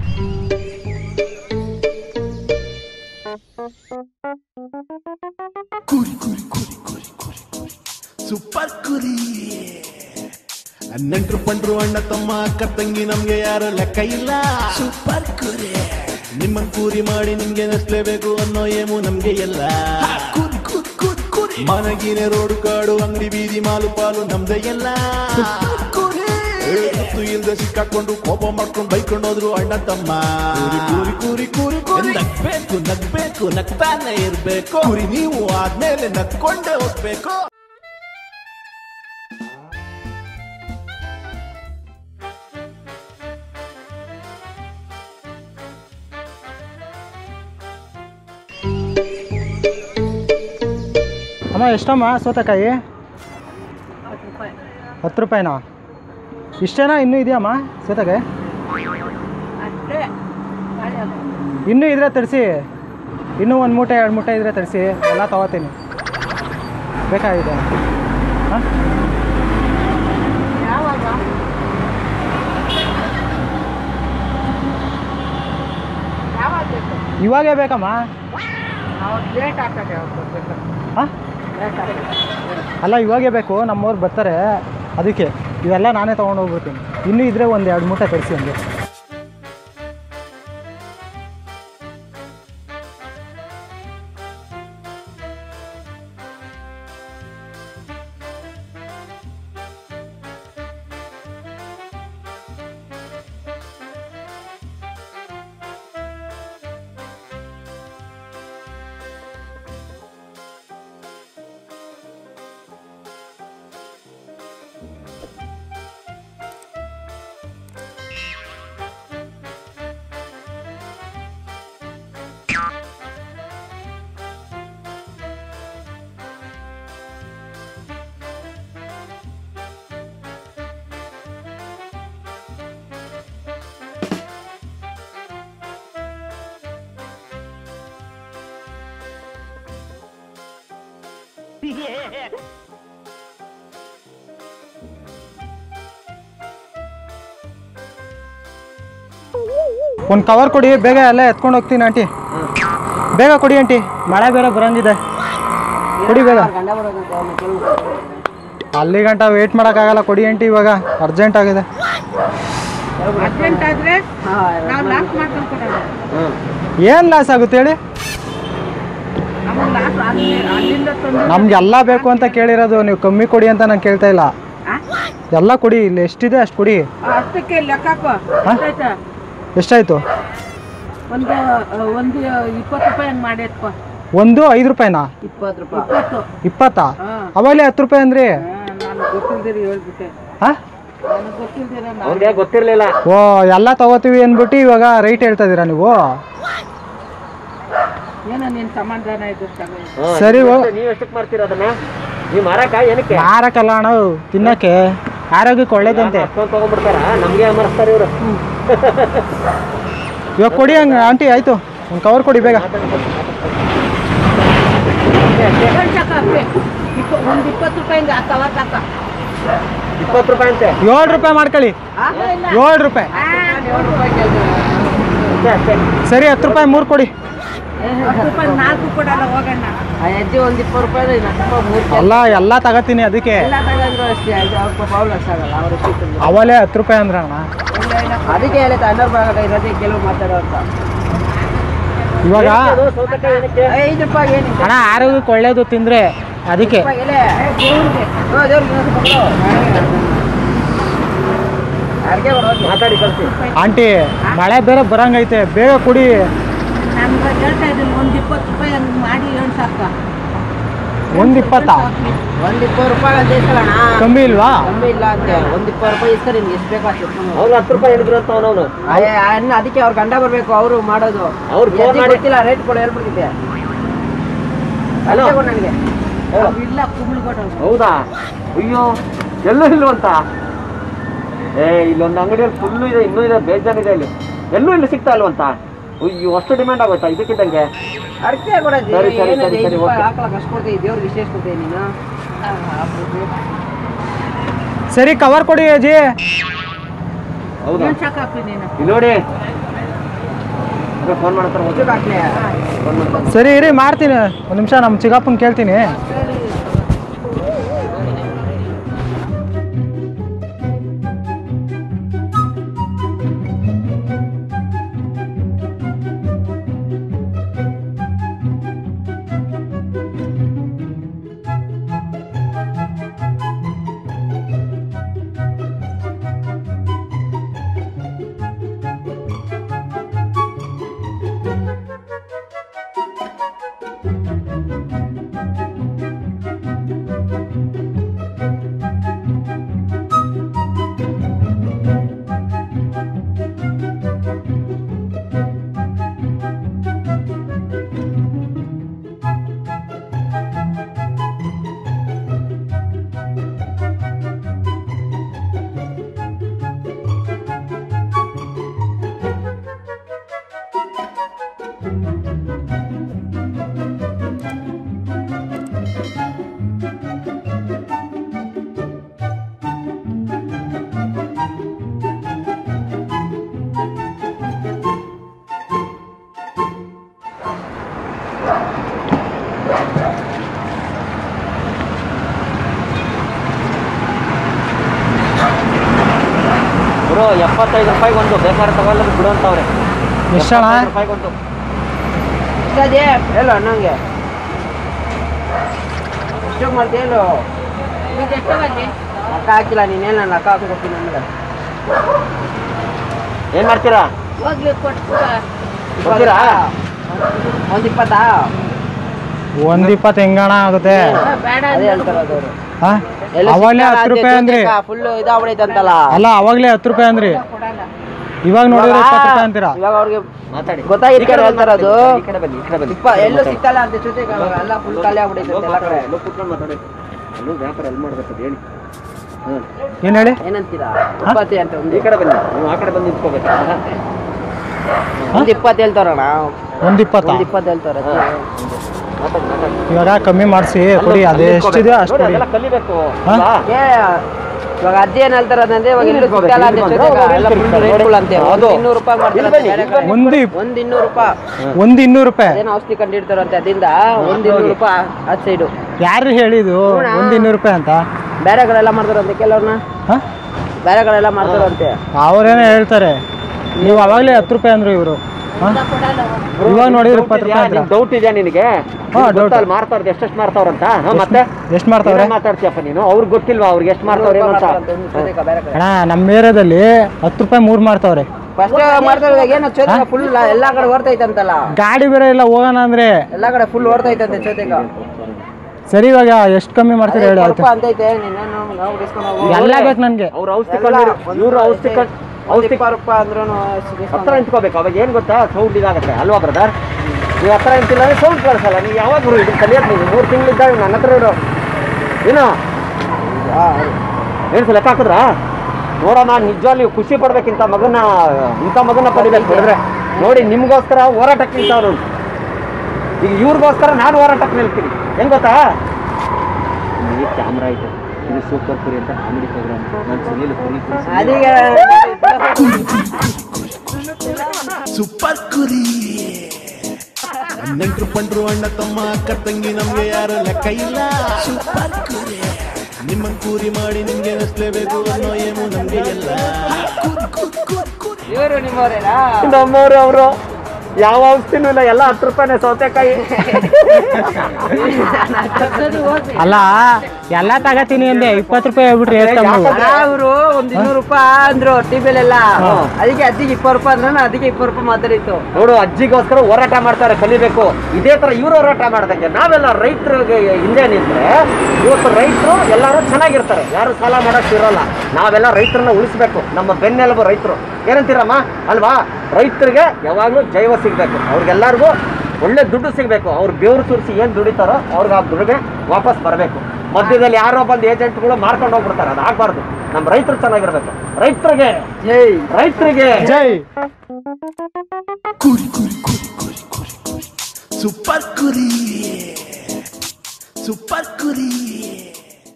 ಕುರಿ ಕುರಿ ಕುರಿ ಕುರಿ ಕುರಿ ಕುರಿ ಸೂಪರ್ ಕುರಿ ನೆಂಟ್ರು ಪಂಡ್ರು ಅಣ್ಣ ತಮ್ಮ ಅಕ್ಕ ತಂಗಿ ನಮ್ಗೆ ಯಾರು ಲೆಕ್ಕ ಇಲ್ಲ ಸೂಪರ್ ಕುರಿ ನಿಮ್ಮನ್ ಕೂರಿ ಮಾಡಿ ನಿಮ್ಗೆ ನಸ್ಲೇಬೇಕು ಅನ್ನೋ ಏಮು ನಮ್ಗೆ ಎಲ್ಲ ಕುರಿ ಕುರಿ ಕುರಿ ಕುರಿ ಮನಗಿನ ರೋಡು ಕಾಡು ಅಂಗಡಿ ಬೀದಿ ಮಾಲು ಪಾಲು ನಮ್ದೇ ಎಲ್ಲ ಮತ್ತು ಇಲ್ದೆ ಸಿಕ್ಕಾಕೊಂಡು ಕೋಪ ಮಾಡ್ಕೊಂಡು ಬೈಕೊಂಡು ಹೋದ್ರು ಅಣ್ಣ ತಮ್ಮ ಕೂರಿ ಕೂರಿ ಕೂರಿ ಕೂರಿ ಕೂರಿ ನಗ್ಬೇಕು ನಗ್ಬೇಕು ನಗ್ತಾನೆ ಇರ್ಬೇಕು ಕುರಿ ನೀವು ಆದ್ಮೇಲೆ ನಗ್ಕೊಂಡೇ ಹೋಗ್ಬೇಕು ಅಮ್ಮ ಎಷ್ಟಮ್ಮ ಸೌತೆಕಾಯಿ ಹತ್ತು ರೂಪಾಯಿನಾ ಇಷ್ಟೇನಾ ಇನ್ನೂ ಇದೆಯಮ್ಮ ಸೌತೆಕಾಯಿ ಇನ್ನೂ ಇದ್ರೆ ತರಿಸಿ ಇನ್ನೂ ಒಂದು ಮೂಟೆ ಎರಡು ಮೂಟೆ ಇದ್ರೆ ತರಿಸಿ ಎಲ್ಲ ತಗೋತೀನಿ ಬೇಕಾಗಿದೆ ಹಾಂ ಇವಾಗೇ ಬೇಕಮ್ಮ ಹಾಂ ಅಲ್ಲ ಇವಾಗೇ ಬೇಕು ನಮ್ಮವ್ರು ಬರ್ತಾರೆ ಅದಕ್ಕೆ ಇವೆಲ್ಲ ನಾನೇ ತೊಗೊಂಡು ಹೋಗ್ಬಿಡ್ತೀನಿ ಇನ್ನೂ ಇದ್ರೆ ಒಂದು ಎರಡು ಮೂಟೆ ತರಿಸಿ ಹಂಗೆ ಒಂದು ಕವರ್ ಕೊಡಿ ಬೇಗ ಎಲ್ಲ ಎತ್ಕೊಂಡು ಹೋಗ್ತೀನಿ ಆಂಟಿ ಬೇಗ ಕೊಡಿ ಆಂಟಿ ಮಳೆ ಬೇರೆ ಬರಂಗಿದೆ ಕೊಡಿ ಬೇಗ ಅಲ್ಲಿ ಗಂಟ ವೇಟ್ ಮಾಡೋಕ್ಕಾಗಲ್ಲ ಕೊಡಿ ಆಂಟಿ ಇವಾಗ ಅರ್ಜೆಂಟ್ ಆಗಿದೆ ಅರ್ಜೆಂಟ್ ಆದ್ರೆ ನಾವು ಲಾಸ್ ಮಾಡ್ಕೊಂಡು ಕೊಡೋಣ ಏನು ಲಾಸ್ ಆಗುತ್ತೆ ಹೇಳಿ ನಮಗೆ ಲಾಸ್ ಅಲ್ಲಿ ಅಲ್ಲಿಂದ ತಂದು ನಮ್ಗೆಲ್ಲ ಬೇಕು ಅಂತ ಕೇಳಿರೋದು ನೀವು ಕಮ್ಮಿ ಕೊಡಿ ಅಂತ ನಾನು ಕೇಳ್ತಾ ಇಲ್ಲ ಆ? ಎಲ್ಲ ಕೊಡಿ ಇಲ್ಲಿ ಎಷ್ಟಿದೆ ಅಷ್ಟು ಕೊಡಿ ಅಷ್ಟಕ್ಕೆ ಲೆಕ್ಕಪ್ಪ ಹಾ? ಆಯ್ತಾ ಎಷ್ಟಾಯಿತು ಒಂದು ಆ, ಒಂದು ಇಪ್ಪತ್ತು ರೂಪಾಯಿ ಹಂಗೆ ಮಾಡೈತಪ್ಪ ಒಂದು ಐದು ರೂಪಾಯಿನಾ ಇಪ್ಪತ್ತು ರೂಪಾಯಿ ಇಪ್ಪತ್ತು ಇಪ್ಪತ್ತಾ ಹಾ. ಅವಾಗಲೇ ಹತ್ತು ರೂಪಾಯಿ ಅಂದ್ರಿ ಹಾ, ನಾನು ಗೊತ್ತಿಲ್ದಿರಿ ಹೇಳ್ಬಿಟ್ಟೆ ಹಾಂ ನನಗೆ ಗೊತ್ತಿಲ್ದಿರ ನಾನು ಅವ್ರಿಗೆ ಗೊತ್ತಿರ್ಲಿಲ್ಲ ಓ ಎಲ್ಲ ತಗೋತೀವಿ ಅಂದ್ಬಿಟ್ಟು ಇವಾಗ ರೈಟ್ ಹೇಳ್ತಾ ಇದ್ದೀರಾ ನೀವು ಏನೋ ನಿನ್ನ ಸಮಾಧಾನ ಇದು ತಗೋ ಸರಿ ಹೋ- ನೀವ್ ಎಷ್ಟಕ್ ಮಾಡ್ತೀರ ಅದನ್ನ ನೀವ್ ಮಾರಕ ಏನಕ್ಕೆ ಮಾರಕ್ಕಲ್ಲ ಅಣ್ಣ ತಿನ್ನಕ್ಕೆ ಆರೋಗ್ಯಕ್ಕೆ ಒಳ್ಳೇದಂತೆ ಅಷ್ಟೊಂದ್ ತಗೊಂಡ್ಬಿಡ್ತಾರ ನಮ್ಗೆ ಮರೆಸ್ತಾರ ಇವ್ರು ಇವಾಗ ಕೊಡಿ ಹಂಗೆ ಆಂಟಿ ಆಯಿತು ಒಂದು ಕವರ್ ಕೊಡಿ ಬೇಗ ತಗೊಂಡ್ ಸಾಕ ಅಷ್ಟೇ. ಇಪ್ಪ- ಒಂದು ಇಪ್ಪತ್ತು ರೂಪಾಯಿಂದ ಆ ಕವರ್ ಸಾಕ ಇಪ್ಪತ್ತು ರೂಪಾಯಿ ಅಂತೆ ಏಳು ರೂಪಾಯಿ ಮಾಡ್ಕೊಳ್ಳಿ ಆ, ಇಲ್ಲ. ಏಳು ರೂಪಾಯಿ ಆ, ಏಳು ರೂಪಾಯಿ ಕೇಳ್ದೆ. ಅಷ್ಟೇ ಅಷ್ಟೇ ಸರಿ ಹತ್ತು ರೂಪಾಯಿ ಮೂರು ಕೊಡಿ ಹತ್ತು ರೂಪಾಯಿ ನಾಲ್ಕು ಕೊಡಲ್ಲ ಹೋಗಣ್ಣ ಅಜ್ಜಿ ಒಂದ್ ಇಪ್ಪತ್ತು ರೂಪಾಯಿ ಮೂರು ಅಲ್ಲ ಎಲ್ಲ ತಗೋತೀನಿ ಅದಕ್ಕೆ ಎಲ್ಲ ತಗೊಂಡ್ರು ಅಷ್ಟೇ ಅದು ಅವ್ರ ಪಾಪ ಅವ್ರು ಲಾಸ್ ಆಗಲ್ಲ ಅವ್ರ ಸಿಕ್ಕಲ್ಲ ಅವಲೇ ಹತ್ತು ರೂಪಾಯಿ ಅಂದ್ರೆ ಅಣ್ಣ ಅದಕ್ಕೆ ಹೇಳಿದ ಹನ್ನೊಂದು ಭಾಗ ಇರೋದೇ ಕೆಲವು ಮಾತಾಡೋ ಅಂತ ಇವಾಗ ಸೌತೆಕಾಯಿ ಏನಕ್ಕೆ ಐದು ರೂಪಾಯಿ ಏನಿದೆ ಹಣ ಆರೋಗ್ಯಕ್ಕೆ ಒಳ್ಳೇದು ತಿಂದರೆ ಅದಕ್ಕೆ ರೂಪಾಯಿ ಎಲೆ ದೇವ್ರಿಗೆ ಹ್ಞೂ ದೇವ್ರಿಗೆ ಇನ್ನೊಂದು ಕೊಡು. ಯಾರಿಗೆ ಬರೋದು ಮಾತಾಡಿ ಕಳ್ಸಿ ಆಂಟಿ ಮಳೆ ಬೇರೆ ಬರಂಗೈತೆ ಬೇಗ ಕುಡಿ ನಮ್ಗೆ ಹೇಳ್ತಾ ಇದ್ದೀನಿ ಒಂದು ಇಪ್ಪತ್ತು ರೂಪಾಯಿ ಹಂಗೆ ಮಾಡಿ ಏನು ಸಾಕ ಒಂದು ಇಪ್ಪತ್ತಾ ಒಂದು ಇಪ್ಪತ್ತು ರೂಪಾಯಿ ಅಂತ ಇಸ್ಕೊಳ್ಳೋಣ ಕಮ್ಮಿ ಇಲ್ವಾ ಕಮ್ಮಿ ಇಲ್ಲ ಅಂತೆ ಒಂದು ಇಪ್ಪತ್ತು ರೂಪಾಯಿ ಇಸ್ಕೊಂಡು ನಿಮ್ಗೆ ಎಷ್ಟು ಬೇಕು ಅಷ್ಟು ಎತ್ಕೊಂಡು ಹೋಗು. ಅವ್ರು ಹತ್ತು ರೂಪಾಯಿ ಹೇಳಿದ್ರು ಅಂತ ಅವನವನು ಅಯ್ಯ, ಅನ್ನ ಅದಕ್ಕೆ ಅವ್ರ ಗಂಡ ಬರಬೇಕು ಅವರು ಮಾಡೋದು ಅವ್ರು ಫೋನ್ ಎಲ್ಲಿ ಮಾಡಿ ಗೊತ್ತಿಲ್ಲ ರೇಟ್ ಕೊಡು ಹೇಳ್ಬಿಟ್ಟಿದ್ದೆ ಹಲೋ ಅದಕ್ಕೆ ಕೊಡು ನನಗೆ ಅವ್ರು ಇಲ್ಲ ಕುಂಬಳಗೌಡ ಹೌದಾ ಅಯ್ಯೋ ಎಲ್ಲೂ ಇಲ್ವಂತ ಏ ಇಲ್ಲೊಂದು ಅಂಗಡಿಯಲ್ಲಿ ಫುಲ್ಲು ಇದೆ ಇನ್ನೂ ಇದೆ ಬೇಜಾನಿದೆ ಇಲ್ಲಿ ಎಲ್ಲೂ ಇಲ್ಲಿ ಸಿಗ್ತಾ ಇಲ್ವಂತ ಅಯ್ಯೋ ಅಷ್ಟು ಡಿಮ್ಯಾಂಡ್ ಆಗೋಯ್ತಾ ಇದಕ್ಕಿದ್ದಂಗೆ ಅರ್ಕೆ ಕೊಡೋದು ಸರಿ, ಸರಿ, ಸರಿ, ಸರಿ, ಓಕೆ. ಹಾಕ್ಲಕ್ಕೆ ಅಷ್ಟು ಕೊಡ್ತೀವಿ ದೇವ್ರಿಗೆ ವಿಶೇಷ ಕೊಡ್ತೀವಿ ನೀನು ಸರಿ ಕವರ್ ಕೊಡಿ ಅಜ್ಜಿ ಹೌದಾ ಏನು ಸಾಕಾಗ್ತಿ ನೀನು ಇಲ್ಲಿ ನೋಡಿ ಫೋನ್ ಮಾಡ್ತಾರೆ ಫೋನ್ ಮಾಡ್ತಾರೆ ಸರಿ ಇರಿ ಮಾಡ್ತೀನಿ ಒಂದು ನಿಮಿಷ ನಮ್ಮ ಚಿಕ್ಕಪ್ಪನ ಕೇಳ್ತೀನಿ ಬ್ರೋ ಎಪ್ಪತ್ತೈದು ರೂಪಾಯಿಗೆ ಒಂದು ಬೇಕಾದ್ರೆ ತಗೊಳ್ಳೋದು ಬಿಡು ಅಂತವ್ರೆ ಎಷ್ಟಣ್ಣ ಎಪ್ಪತ್ತೈದು ರೂಪಾಯಿಗೆ ಒಂದು ಅದೇ ಹೇಳು ಅಣ್ಣಂಗೆ ಎಷ್ಟು ಮಾಡ್ತೀಯ ಹೇಳು ಲೆಕ್ಕ ಹಾಕಿಲ್ಲ ನೀನೇನು ನಾನು ಲೆಕ್ಕ ಹಾಕ್ಕೊಡ್ತೀನಿ ನಮ್ಗೆ ಏನ್ ಮಾಡ್ತೀರಾ ಹೋಗಿ ಕೊಡ್ತೀರಾ ಒಂದು ಇಪ್ಪತ್ತಾ ಒಂದು ಇಪ್ಪತ್ತು ಹೆಂಗಣ ಆಗುತ್ತೆ ಅದೇ ಹೇಳ್ತಾರದು ಅವರು ಹಾ ಅವಾಗಲೇ ಹತ್ತು ರೂಪಾಯಿ ಅಂದ್ರಿ ಫುಲ್ ಇದಾಗ್ಬಿಡೈತೆ ಅಂತಲ್ಲ ಅಲ್ಲ ಅವಾಗಲೇ ಹತ್ತು ರೂಪಾಯಿ ಅಂದ್ರಿ ಇವಾಗ ನೋಡಿದ್ರೆ ಇಪ್ಪತ್ತು ರೂಪಾಯಿ ಅಂತೀರಾ ಇವಾಗ ಅವ್ರಿಗೆ ಮಾತಾಡಿ ಗೊತ್ತಾಗಿದ್ದು ಈ ಕಡೆ ಹೇಳ್ತಾರ ಅದು. ಈ ಕಡೆ ಬನ್ನಿ ಈ ಕಡೆ ಬನ್ನಿ ಇಪ್ಪ ಎಲ್ಲೂ ಸಿಕ್ಕಲ್ಲ ಅಂತ ಜೊತೆಗೆ ಅವಾಗ ಎಲ್ಲ ಫುಲ್ ಖಾಲಿ ಆಗ್ಬಿಡೈತೆ ಲೋಕ ಎಲ್ಲ ಕಡೆ ಲೋಕ ಕೂತ್ಕೊಂಡು ಮಾತಾಡಿ ಅಲ್ಲೂ ವ್ಯಾಪಾರ ಎಲ್ಲಿ ಮಾಡ್ಬೇಕು ಅದು ಹೇಳಿ ಹ್ಮ್ ಏನು ಹೇಳಿ ಏನಂತೀರಾ ಇಪ್ಪತ್ತು ಅಂತ ಒಂದು ಈ ಕಡೆ ಬನ್ನಿ ನೀವು ಆ ಕಡೆ ಬಂದು ನಿಂತ್ಕೋಬೇಕು ಒಂದು ಇಪ್ಪತ್ತು ಹೇಳ್ತಾರಣ್ಣ ಒಂದು ಇಪ್ಪತ್ತ ಒಂದು ಇಪ್ಪತ್ತು ಹೇಳ್ತಾರೆ ಮಾತಾಡಿ ಮಾತಾಡಿ ಇವಾಗ ಕಮ್ಮಿ ಮಾಡಿಸಿ ಕೊಡಿ ಅದು ಎಷ್ಟಿದೆ ಅಷ್ಟು ನೋಡಿ, ಕೊಡಿ ಅದೆಲ್ಲ ಕಲಿಬೇಕು ಹಾ? ಅಲ್ವಾ? ಏ ಇವಾಗ ಅಜ್ಜಿ ಏನ್ ಹೇಳ್ತಾರ ಅಂದ್ರೆ ಇವಾಗ ಎಲ್ಲೂ ಇರ್ಬೇಕು, ಸಿಕ್ಕಲ್ಲ ಅಂತ ಇರ್ಬೇಕು. ಜೊತೆಗೆ ಎಲ್ಲ ಇರ್ಬೇಕು, ಫುಲ್ ಇರ್ಬೇಕು. ರೇಟ್ ಅಂತೆ ಅದು. ಒಂದು ಇನ್ನೂರು ರೂಪಾಯಿ ಮಾಡ್ತಾರೆ ಇಲ್ಲಿ ಬನ್ನಿ, ಬೇರೆ ಇಲ್ಲಿ ಕಡೆ. ಬನ್ನಿ. ಒಂದು ಇಪ್- ಒಂದು ಇನ್ನೂರು ರೂಪಾಯಿ ಒಂದು ಇನ್ನೂರು ರೂಪಾಯಿ ಅದೇನೋ ಔಷಧಿ ಕಂಡಿಡ್ತಾರಂತೆ ಅದರಿಂದ ಒಂದು ಇನ್ನೂರು ರೂಪಾಯಿ ಆ ಸೈಡು ಯಾರು ಹೇಳಿದು ನೋಡಣ. ಒಂದು ಇನ್ನೂರು ರೂಪಾಯಿ ಅಂತ ಬೇರೆ ಕಡೆ ಎಲ್ಲ ಮಾಡ್ತಾರಂತೆ ಕೆಲವ್ರನ್ನ ಹಾಂ ಬೇರೆ ಕಡೆ ಎಲ್ಲ ಮಾಡ್ತಾರಂತೆ ಅವ್ರೇನೋ ಹೇಳ್ತಾರೆ ನೀವು ಅವಾಗಲೇ ಹತ್ತು ರೂಪಾಯಿ ಅಂದ್ರು ಇವರು ಹಾಂ ಇವಾಗ ನೋಡಿದ್ರೆ ಇಪ್ಪತ್ತು ರೂಪಾಯಿ ಅಂತ ಡೌಟ್ ಇದೆಯಾ ನಿನಗೆ ಹಾ, doubt. ಅಲ್ಲಿ ಮಾರ್ತಾವ್ರದ್ದು ಎಷ್ಟೆಷ್ಟು ಮಾರ್ತಾವ್ರಂತ ಹಾ, ಮತ್ತೆ ಎಷ್ಟು ಮಾಡ್ತಾವ್ರೆ ಏನೇನ್ ಮಾತಾಡ್ತೀಯಪ್ಪ ನೀನು ಅವ್ರಿಗೆ ಗೊತ್ತಿಲ್ವಾ ಅವ್ರಿಗೆ ಎಷ್ಟು ಮಾರ್ತಾವ್ರೆ ಏನು ಅಂತ ಬೇರೆ ಕಡೆ ಅಣ್ಣ ನಮ್ಮ ಏರಿಯಾದಲ್ಲಿ ಹತ್ತು ರೂಪಾಯಿ ಮೂರು ಮಾಡ್ತಾವ್ರೆ ಫಸ್ಟ್ ಮಾಡ್ತಾರೆ ಇವಾಗ ಏನೋ ಚೋತಿಗ ಫುಲ್ ಎಲ್ಲಾ ಕಡೆ ಓಡ್ತೈತಂತಲ್ಲ ಗಾಡಿ ಬೇರೆ ಇಲ್ಲ ಹೋಗೋಣ ಅಂದ್ರೆ ಎಲ್ಲಾ ಕಡೆ ಫುಲ್ ಓಡ್ತೈತಂತೆ ಚೋತಿಗ ಸರಿ ಇವಾಗ ಎಷ್ಟು ಕಮ್ಮಿ ಮಾಡ್ತೀರಿ ಹೇಳಿ ಆಯ್ತು ಅಂತೈತೆ ನೀನೇನು ನಾವು ಡಿಸ್ಕೌಂಟ್ ಹೋಗು. ಎಲ್ಲ ಬೇಕು ನನಗೆ ಅವ್ರು ಔಷಧಿ ಎಲ್ಲ ಕಂಡು ಇವರು ಔಷಧಿ ಕಂಡು ಒಂದು ಔಷಧಿ ಇಪ್ಪತ್ತು ರೂಪಾಯಿ ಅಂದ್ರೂ ಹತ್ರ ನಿಂತ್ಕೋಬೇಕು ಅವಾಗ ಏನು ಗೊತ್ತಾ ಸೌಂಡ್ ಇದಾಗುತ್ತೆ ಅಲ್ವಾ ಬ್ರದರ್ ನೀವು ಹತ್ರ ನಿಂತಿಲ್ಲ ಅಂದ್ರೆ ಸೌಂಡ್ ಕಳಿಸಲ್ಲ ನೀವು ಯಾವಾಗ ಗುರು ಇದು ಕಲಿಯೋದು ನೀವು ಮೂರು ತಿಂಗಳಿದ್ದಾಗ ನನ್ನ ಹತ್ರ ಇರೋ ಏನು ಏನು ಲೆಕ್ಕ ಹಾಕಿದ್ರಾ ನೋಡಮ್ಮ ನಿಜವಾಗ್ಲೂ ಖುಷಿ ಪಡ್ಬೇಕಿಂತ ಮಗನ ಇಂಥ ಮಗನ ಪಡಿಬೇಕು ನೋಡಿದ್ರೆ ನೋಡಿ ನಿಮ್ಗೋಸ್ಕರ ಹೋರಾಟಕ್ಕೆ ನಿಂತವ್ರು ಈಗ ಇವ್ರಿಗೋಸ್ಕರ ನಾನು ಹೋರಾಟಕ್ಕೆ ನಿಲ್ತೀನಿ ಹೆಂಗ್ ಗೊತ್ತಾ ಈ ಕ್ಯಾಮ್ರಾ ಐತೆ ಇದು ಸೂಪರ್ ಕುರಿ ಅಂತ ಕಾಮಿಡಿ ಪ್ರೋಗ್ರಾಮ್ ನಾನು ಸುನೀಲ್ ಕುರಿ ಅದೀಗ ಸೂಪರ್ ಕುರಿ ನೆಂಟ್ರು ಪಂಡ್ರು ಅಣ್ಣ ತಮ್ಮ ಅಕ್ಕ ತಂಗಿ ನಮ್ಗೆ ಯಾರು ಲೆಕ್ಕ ಇಲ್ಲ ಸೂಪರ್ ಕುರಿ ನಿಮ್ಮ ಕೂರಿ ಮಾಡಿ ನಿಮ್ಗೆ ನೆಸ್ಲೇಬೇಕು ಅನ್ನೋ ಏನು ನಮ್ಗೆ ಎಲ್ಲ ಕುರಿ ಕುರಿ ಕುರಿ ಕುರಿ ಇವರು ನಿಮ್ಮವರೇನಾ ನಮ್ಮವ್ರು ಅವರು ಯಾವ ಔಷಧಿನೂ ಇಲ್ಲ ಎಲ್ಲ ಹತ್ತು ರೂಪಾಯಿನೇ ಸೌತೆಕಾಯಿ ಅಲ್ಲ ಎಲ್ಲ ತಗತೀನಿ ಅಂದೆ ಇಪ್ಪತ್ತು ರೂಪಾಯಿ ಹೇಳ್ಬಿಟ್ರಿ ಎಷ್ಟು ನೀವು ಅವರು ಒಂದ್ ಇನ್ನೂರು ರೂಪಾಯಿ ಅಂದ್ರು ಟಿವಿಲೆಲ್ಲ ಎಲ್ಲ ಅದಕ್ಕೆ ಅಜ್ಜಿಗೆ ಇಪ್ಪತ್ತು ರೂಪಾಯಿ ಅಂದ್ರೆ ಅದಕ್ಕೆ ಇಪ್ಪತ್ತು ರೂಪಾಯಿ ಮಾತಾಡಿತ್ತು ನೋಡು ಅಜ್ಜಿಗೋಸ್ಕರ ಹೋರಾಟ ಮಾಡ್ತಾರೆ ಕಲಿಬೇಕು ಇದೇ ತರ ಇವ್ರು ಹೋರಾಟ ಮಾಡ್ದಂಗೆ ನಾವೆಲ್ಲ ರೈತರಿಗೆ ಹಿಂದೆ ನಿಂತ್ರೆ ಇವತ್ತು ರೈತರು ಎಲ್ಲರೂ ಚೆನ್ನಾಗಿರ್ತಾರೆ ಯಾರು ಸಾಲ ಮಾಡಕ್ ಇರೋಲ್ಲ ನಾವೆಲ್ಲ ರೈತರನ್ನ ಉಳಿಸ್ಬೇಕು ನಮ್ಮ ಬೆನ್ನೆಲುಬು ರೈತರು ಏನಂತೀರಮ್ಮ ಅಲ್ವಾ ರೈತರಿಗೆ ಯಾವಾಗಲೂ ಜೈವ ಸಿಗ್ಬೇಕು ಅವ್ರಿಗೆಲ್ಲರಿಗೂ ಒಳ್ಳೆ ದುಡ್ಡು ಸಿಗಬೇಕು ಅವ್ರು ಬೇವ್ರು ಸುರಿಸಿ ಏನು ದುಡಿತಾರೋ ಅವ್ರಿಗೆ ಆ ದುಡಿಮೆ ವಾಪಸ್ ಬರಬೇಕು ಮಧ್ಯದಲ್ಲಿ ಯಾರೋ ಬಂದು ಏಜೆಂಟ್ಗಳು ಮಾರ್ಕೊಂಡು ಹೋಗ್ಬಿಡ್ತಾರೆ ಅದು ಆಗ್ಬಾರ್ದು ನಮ್ಮ ರೈತರು ಚೆನ್ನಾಗಿರ್ಬೇಕು ರೈತರಿಗೆ ಜೈ ರೈತರಿಗೆ ಜೈ ಕುರಿ ಕುರಿ ಕುರಿ ಕುರಿ ಕುರಿ ಕುರಿ ಸೂಪರ್ ಕುರಿ ಸೂಪರ್ ಕುರಿ